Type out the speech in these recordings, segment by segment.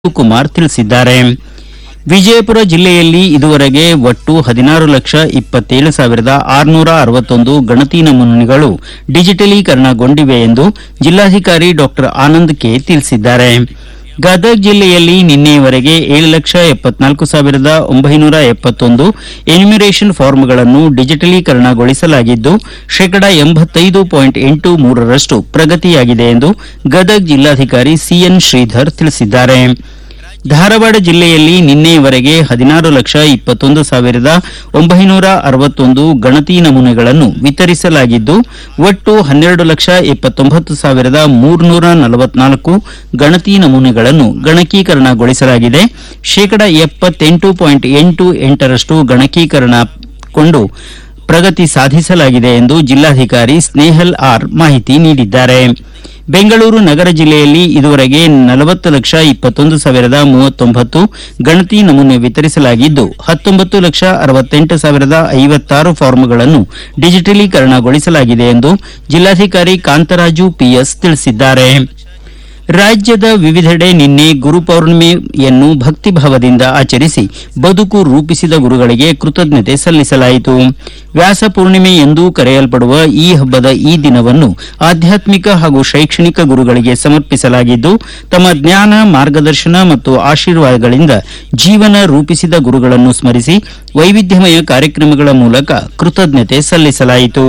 ಕುಮಾರ್ ತಿಳಿಸಿದ್ದಾರೆ ವಿಜಯಪುರ ಜಿಲ್ಲೆಯಲ್ಲಿ ಇದುವರೆಗೆ ಒಟ್ಟು ಹದಿನಾರು ಲಕ್ಷ ಇಪ್ಪತ್ತೇಳು ಸಾವಿರದ ಆರುನೂರ ಅರವತ್ತೊಂದು ಗಣತಿ ನಮೂನೆಗಳು ಡಿಜಿಟಲೀಕರಣಗೊಂಡಿವೆ ಎಂದು ಜಿಲ್ಲಾಧಿಕಾರಿ ಡಾ ಆನಂದ್ ಕೆ ತಿಳಿಸಿದ್ದಾರೆ ಗದಗ ಜಿಲ್ಲೆಯಲ್ಲಿ ನಿನ್ನೆಯವರೆಗೆ ಏಳು ಲಕ್ಷ ಎಪ್ಪತ್ನಾಲ್ಕು ಸಾವಿರದ ಒಂಬೈನೂರ ಎಪ್ಪತ್ತೊಂದು ಎನ್ಯುಮರೇಷನ್ ಫಾರ್ಮ್ಗಳನ್ನು ಡಿಜಿಟಲೀಕರಣಗೊಳಿಸಲಾಗಿದ್ದು ಶೇಕಡಾ ಎಂಬತ್ತೈದು ಪಾಯಿಂಟ್ ಎಂಟು ಮೂರರಷ್ಟು ಪ್ರಗತಿಯಾಗಿದೆ ಎಂದು ಗದಗ ಜಿಲ್ಲಾಧಿಕಾರಿ ಸಿಎನ್ ಶ್ರೀಧರ್ ತಿಳಿಸಿದ್ದಾರೆ ಧಾರವಾಡ ಜಿಲ್ಲೆಯಲ್ಲಿ ನಿನ್ನೆಯವರೆಗೆ ಹದಿನಾರು ಲಕ್ಷ ಇಪ್ಪತ್ತೊಂದು ಸಾವಿರದ ಒಂಬೈನೂರ ಅರವತ್ತೊಂದು ಗಣತಿ ನಮೂನೆಗಳನ್ನು ವಿತರಿಸಲಾಗಿದ್ದು ಒಟ್ಟು ಹನ್ನೆರಡು ಲಕ್ಷ ಇಪ್ಪತ್ತೊಂಬತ್ತು ಸಾವಿರದ ಮೂರ್ನೂರ ನಲವತ್ನಾಲ್ಕು ಗಣತಿ ನಮೂನೆಗಳನ್ನು ಗಣಕೀಕರಣಗೊಳಿಸಲಾಗಿದೆ ಶೇಕಡಾ ಎಪ್ಪತ್ತೆಂಟು ಪಾಯಿಂಟ್ ಎಂಟು ಎಂಟರಷ್ಟು ಗಣಕೀಕರಣಗೊಂಡು ಪ್ರಗತಿ ಸಾಧಿಸಲಾಗಿದೆ ಎಂದು ಜಿಲ್ಲಾಧಿಕಾರಿ ಸ್ನೇಹಲ್ ಆರ್ ಮಾಹಿತಿ ನೀಡಿದ್ದಾರೆ ಬೆಂಗಳೂರು ನಗರ ಜಿಲ್ಲೆಯಲ್ಲಿ ಇದುವರೆಗೆ ನಲವತ್ತು ಲಕ್ಷ ಇಪ್ಪತ್ತೊಂದು ಸಾವಿರದ ಮೂವತ್ತೊಂಬತ್ತು ಗಣತಿ ನಮೂನೆ ವಿತರಿಸಲಾಗಿದ್ದು ಹತ್ತೊಂಬತ್ತು ಲಕ್ಷ ಅರವತ್ತೆಂಟು ಸಾವಿರದ ಐವತ್ತಾರು ಫಾರ್ಮ್ಗಳನ್ನು ಡಿಜಿಟಲೀಕರಣಗೊಳಿಸಲಾಗಿದೆ ಎಂದು ಜಿಲ್ಲಾಧಿಕಾರಿ ಕಾಂತರಾಜು ಪಿಎಸ್ ತಿಳಿಸಿದ್ದಾರೆ ರಾಜ್ಯದ ವಿವಿಧೆಡೆ ನಿನ್ನೆ ಗುರುಪೌರ್ಣಿಮೆಯನ್ನು ಭಕ್ತಿಭಾವದಿಂದ ಆಚರಿಸಿ ಬದುಕು ರೂಪಿಸಿದ ಗುರುಗಳಿಗೆ ಕೃತಜ್ಞತೆ ಸಲ್ಲಿಸಲಾಯಿತು ವ್ಯಾಸ ಪೂರ್ಣಿಮೆ ಎಂದೂ ಕರೆಯಲ್ಪಡುವ ಈ ಹಬ್ಬದ ಈ ದಿನವನ್ನು ಆಧ್ಯಾತ್ಮಿಕ ಹಾಗೂ ಶೈಕ್ಷಣಿಕ ಗುರುಗಳಿಗೆ ಸಮರ್ಪಿಸಲಾಗಿದ್ದು ತಮ್ಮ ಜ್ಞಾನ ಮಾರ್ಗದರ್ಶನ ಮತ್ತು ಆಶೀರ್ವಾದಗಳಿಂದ ಜೀವನ ರೂಪಿಸಿದ ಗುರುಗಳನ್ನು ಸ್ಮರಿಸಿ ವೈವಿಧ್ಯಮಯ ಕಾರ್ಯಕ್ರಮಗಳ ಮೂಲಕ ಕೃತಜ್ಞತೆ ಸಲ್ಲಿಸಲಾಯಿತು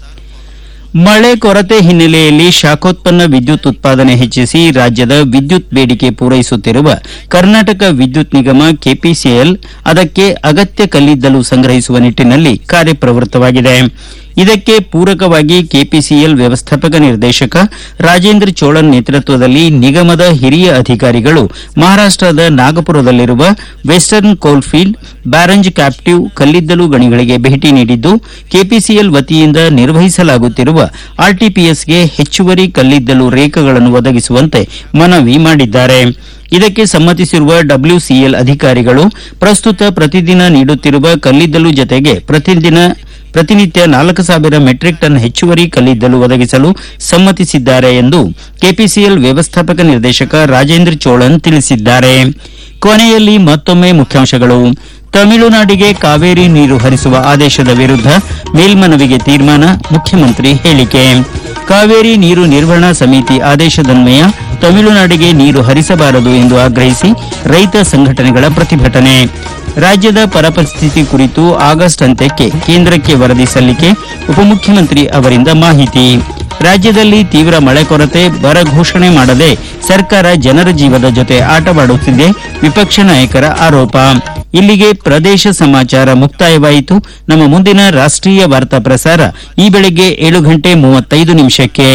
ಮಳೆ ಕೊರತೆ ಹಿನ್ನೆಲೆಯಲ್ಲಿ ಶಾಖೋತ್ಪನ್ನ ವಿದ್ಯುತ್ ಉತ್ಪಾದನೆ ಹೆಚ್ಚಿಸಿ ರಾಜ್ಯದ ವಿದ್ಯುತ್ ಬೇಡಿಕೆ ಪೂರೈಸುತ್ತಿರುವ ಕರ್ನಾಟಕ ವಿದ್ಯುತ್ ನಿಗಮ ಕೆಪಿಸಿಎಲ್ ಅದಕ್ಕೆ ಅಗತ್ಯ ಕಲ್ಲಿದ್ದಲು ಸಂಗ್ರಹಿಸುವ ನಿಟ್ಟಿನಲ್ಲಿ ಕಾರ್ಯಪ್ರವೃತ್ತವಾಗಿದೆ ಇದಕ್ಕೆ ಪೂರಕವಾಗಿ ಕೆಪಿಸಿಎಲ್ ವ್ಯವಸ್ಥಾಪಕ ನಿರ್ದೇಶಕ ರಾಜೇಂದ್ರ ಚೋಳನ್ ನೇತೃತ್ವದಲ್ಲಿ ನಿಗಮದ ಹಿರಿಯ ಅಧಿಕಾರಿಗಳು ಮಹಾರಾಷ್ಟದ ನಾಗಪುರದಲ್ಲಿರುವ ವೆಸ್ಟರ್ನ್ ಕೋಲ್ಫೀಲ್ಡ್ ಬ್ಯಾರಂಜ್ ಕ್ಯಾಪ್ಟಿವ್ ಕಲ್ಲಿದ್ದಲು ಗಣಿಗಳಿಗೆ ಭೇಟಿ ನೀಡಿದ್ದು ಕೆಪಿಸಿಎಲ್ ವತಿಯಿಂದ ನಿರ್ವಹಿಸಲಾಗುತ್ತಿರುವ ಆರ್ಟಿಪಿಎಸ್ಗೆ ಹೆಚ್ಚುವರಿ ಕಲ್ಲಿದ್ದಲು ರೇಖೆಗಳನ್ನು ಒದಗಿಸುವಂತೆ ಮನವಿ ಮಾಡಿದ್ದಾರೆ ಇದಕ್ಕೆ ಸಮ್ಮತಿಸಿರುವ ಡಬ್ಲ್ಯೂಸಿಎಲ್ ಅಧಿಕಾರಿಗಳು ಪ್ರಸ್ತುತ ಪ್ರತಿದಿನ ನೀಡುತ್ತಿರುವ ಕಲ್ಲಿದ್ದಲು ಜತೆಗೆ ಪ್ರತಿದಿನ ಪ್ರತಿನಿತ್ಯ ನಾಲ್ಕು ಸಾವಿರ ಮೆಟ್ರಿಕ್ ಟನ್ ಹೆಚ್ಚುವರಿ ಕಲ್ಲಿದ್ದಲು ಒದಗಿಸಲು ಸಮ್ಮತಿಸಿದ್ದಾರೆ ಎಂದು ಕೆಪಿಸಿಎಲ್ ವ್ಯವಸ್ಥಾಪಕ ನಿರ್ದೇಶಕ ರಾಜೇಂದ್ರ ಚೋಳನ್ ತಿಳಿಸಿದ್ದಾರೆ ಕೊನೆಯಲ್ಲಿ ಮತ್ತೊಮ್ಮೆ ಮುಖ್ಯಾಂಶಗಳು ತಮಿಳುನಾಡಿಗೆ ಕಾವೇರಿ ನೀರು ಹರಿಸುವ ಆದೇಶದ ವಿರುದ್ಧ ಮೇಲ್ಮನವಿಗೆ ತೀರ್ಮಾನ ಮುಖ್ಯಮಂತ್ರಿ ಹೇಳಿಕೆ ಕಾವೇರಿ ನೀರು ನಿರ್ವಹಣಾ ಸಮಿತಿ ಆದೇಶದನ್ವಯ ತಮಿಳುನಾಡಿಗೆ ನೀರು ಹರಿಸಬಾರದು ಎಂದು ಆಗ್ರಹಿಸಿ ರೈತ ಸಂಘಟನೆಗಳ ಪ್ರತಿಭಟನೆ ರಾಜ್ಯದ ಪರಿಸ್ಥಿತಿ ಕುರಿತು ಆಗಸ್ಟ್ ಅಂತ್ಯಕ್ಕೆ ಕೇಂದ್ರಕ್ಕೆ ವರದಿ ಸಲ್ಲಿಕೆ ಉಪಮುಖ್ಯಮಂತ್ರಿ ಅವರಿಂದ ಮಾಹಿತಿ ರಾಜ್ಯದಲ್ಲಿ ತೀವ್ರ ಮಳೆ ಕೊರತೆ ಬರ ಘೋಷಣೆ ಮಾಡದೆ ಸರ್ಕಾರ ಜನರ ಜೀವದ ಜೊತೆ ಆಟವಾಡುತ್ತಿದೆ ವಿಪಕ್ಷ ನಾಯಕರ ಆರೋಪ ಇಲ್ಲಿಗೆ ಪ್ರದೇಶ ಸಮಾಚಾರ ಮುಕ್ತಾಯವಾಯಿತು ನಮ್ಮ ಮುಂದಿನ ರಾಷ್ಟ್ರೀಯ ವಾರ್ತಾ ಪ್ರಸಾರ ಈ ಬೆಳಗ್ಗೆ ಏಳು ಗಂಟೆ ಮೂವತ್ತೈದು ನಿಮಿಷಕ್ಕೆ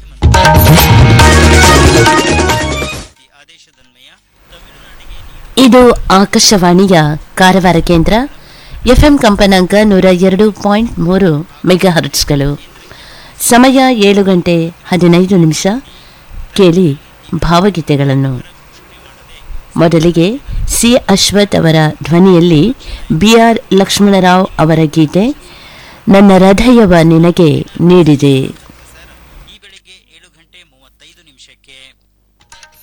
ಇದು ಆಕಾಶವಾಣಿಯ ಕಾರವಾರ ಕೇಂದ್ರ ಎಫ್ಎಂ ಕಂಪನಾಂಕ ನೂರ ಎರಡು ಪಾಯಿಂಟ್ ಮೂರು ಮೆಗಾ ಹರ್ಟ್ಸ್ಗಳು ಸಮಯ ಏಳು ಗಂಟೆ ಹದಿನೈದು ನಿಮಿಷ ಕೇಳಿ ಭಾವಗೀತೆಗಳನ್ನು ಮೊದಲಿಗೆ ಸಿ ಅಶ್ವಥ್ ಅವರ ಧ್ವನಿಯಲ್ಲಿ ಬಿ ಆರ್ ಲಕ್ಷ್ಮಣರಾವ್ ಅವರ ಗೀತೆ ನನ್ನ ಹೃದಯವ ನಿನಗೆ ನೀಡಿದೆ